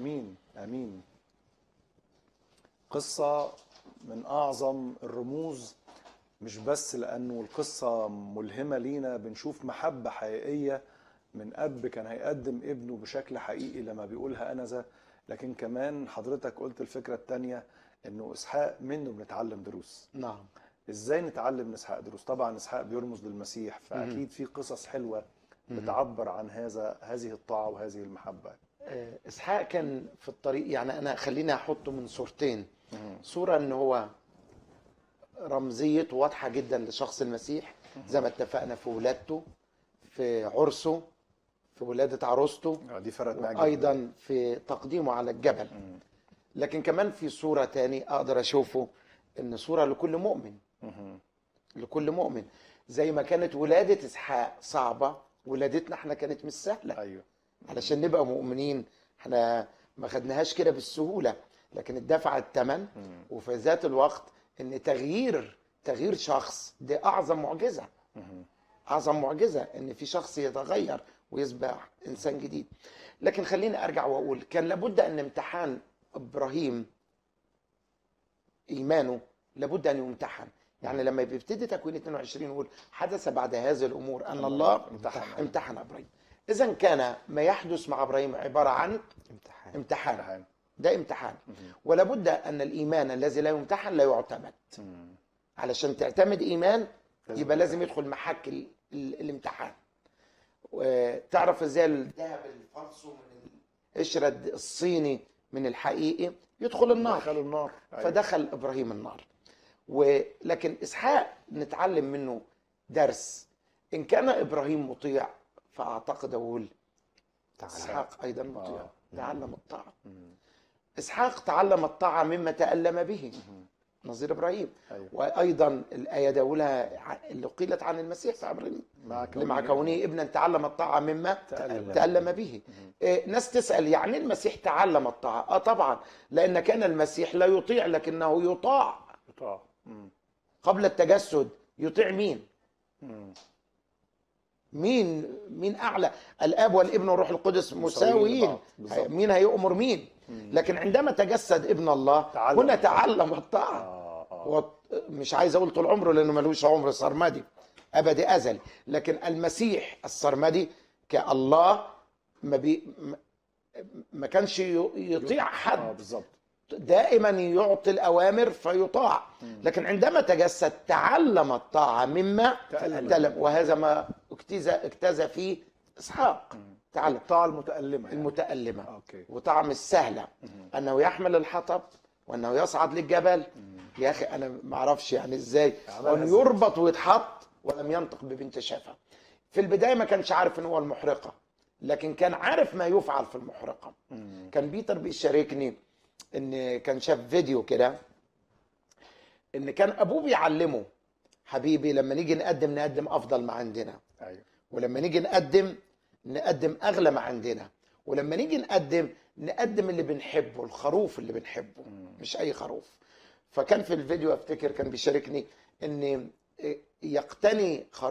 امين امين قصه من اعظم الرموز مش بس لانه القصه ملهمه لينا بنشوف محبه حقيقيه من اب كان هيقدم ابنه بشكل حقيقي لما بيقولها انا ذا لكن كمان حضرتك قلت الفكره الثانيه انه اسحاق منه بنتعلم دروس نعم ازاي نتعلم من اسحاق دروس طبعا اسحاق بيرمز للمسيح فاكيد في قصص حلوه بتعبر عن هذا هذه الطاعه وهذه المحبه آه، اسحاق كان في الطريق يعني انا خليني احطه من صورتين صوره ان هو رمزيته واضحه جدا لشخص المسيح زي ما اتفقنا في ولادته في عرسه في ولاده عروسته آه، دي فرقت معاك جداً. ايضا في تقديمه على الجبل مم. لكن كمان في صوره تاني اقدر اشوفه ان صوره لكل مؤمن مهم. لكل مؤمن زي ما كانت ولاده اسحاق صعبه ولادتنا احنا كانت مش سهله ايوه علشان نبقى مؤمنين احنا ما خدناهاش كده بالسهوله لكن اتدفع الثمن مم. وفي ذات الوقت ان تغيير تغيير شخص دي اعظم معجزه مهم. اعظم معجزه ان في شخص يتغير ويصبح انسان جديد لكن خليني ارجع واقول كان لابد ان امتحان ابراهيم ايمانه لابد ان يمتحن يعني لما بيبتدي تكوين 22 يقول حدث بعد هذه الامور ان الله امتحن. امتحن ابراهيم اذا كان ما يحدث مع ابراهيم عباره عن امتحان امتحان امتحان. ده امتحان مهم. ولابد ان الايمان الذي لا يمتحن لا يعتمد مم. علشان تعتمد ايمان لازم يبقى لازم يدخل محك ال... ال... الامتحان وتعرف ازاي الذهب الفرصه من القشره الصيني من الحقيقي يدخل النار دخلوا النار أيوة. فدخل ابراهيم النار ولكن اسحاق نتعلم منه درس ان كان ابراهيم مطيع فاعتقد اقول تعالى اسحاق ايضا مطيع آه. تعلم الطاعه مم. اسحاق تعلم الطاعه مما تالم به مهم. نظير ابراهيم ايوه وايضا الايه دي اقولها ع- اللي قيلت عن المسيح في ابراهيم مع اللي مع كونه ابنا تعلم الطاعه مما تألم. تالم به إيه، ناس تسال يعني المسيح تعلم الطاعه اه طبعا لان كان المسيح لا يطيع لكنه يطاع قطاع. مم. قبل التجسد يطيع مين مم. مين مين اعلى الاب والابن والروح القدس مساويين مساويين لبعض. بالظبط. مين هيؤمر مين لكن عندما تجسد ابن الله تعلم هنا الطاعة. تعلم الطاعه اه اه هو مش عايز اقول طول عمره لانه ملوش عمر سرمدي ابدي ازلي لكن المسيح السرمدي كالله ما بي ما- ما كانش ي- يطيع اه حد بالظبط دائما يعطي الاوامر فيطاع لكن عندما تجسد تعلم الطاعه مما تألم. تألم وهذا ما اجتاز اجتاز فيه اسحاق تعلم الطاعه المتألمه يعني. المتألمة اوكي وطعم السهلة أنه يحمل الحطب وأنه يصعد للجبل يا أخي أنا ما أعرفش يعني إزاي عملها وأنه إزاي؟ يربط ويتحط ولم ينطق ببنت شافة في البداية ما كانش عارف أن هو المحرقة لكن كان عارف ما يفعل في المحرقة مم. كان بيتر بيشاركني ان كان شاف فيديو كده ان كان ابوه بيعلمه حبيبي لما نيجي نقدم نقدم افضل ما عندنا ايوه ولما نيجي نقدم نقدم اغلى ما عندنا ولما نيجي نقدم نقدم اللي بنحبه الخروف اللي بنحبه مش اي خروف فكان في الفيديو افتكر كان بيشاركني ان يقتني خروف